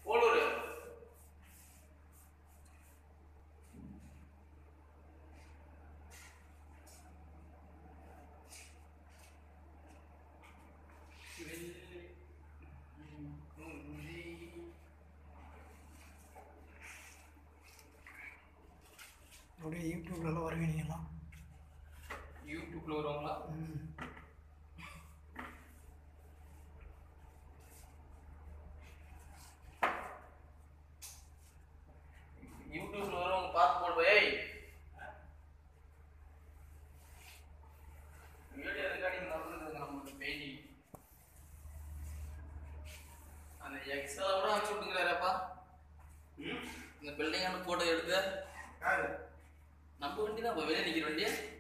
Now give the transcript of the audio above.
போலூர் அப்படியே யூடியூப்லலாம் வருவீங்கலாம் யூடியூப்ல வருவாங்களா ம் யூடியூப்ல வரவங்க பார்த்து போடுவோம் ஏய் வீடியோ ரெக்கார்டிங் நடந்துருக்கு நம்மளுக்கு பெயிண்டிங் அந்த எக்ஸல கூட அனுப்பிச்சு விட்டுங்கிறாரப்பா இந்த பில்டிங் போட்டோ எடுத்து நம்ம வண்டி தான் வெளியே நிக்கிற வண்டியா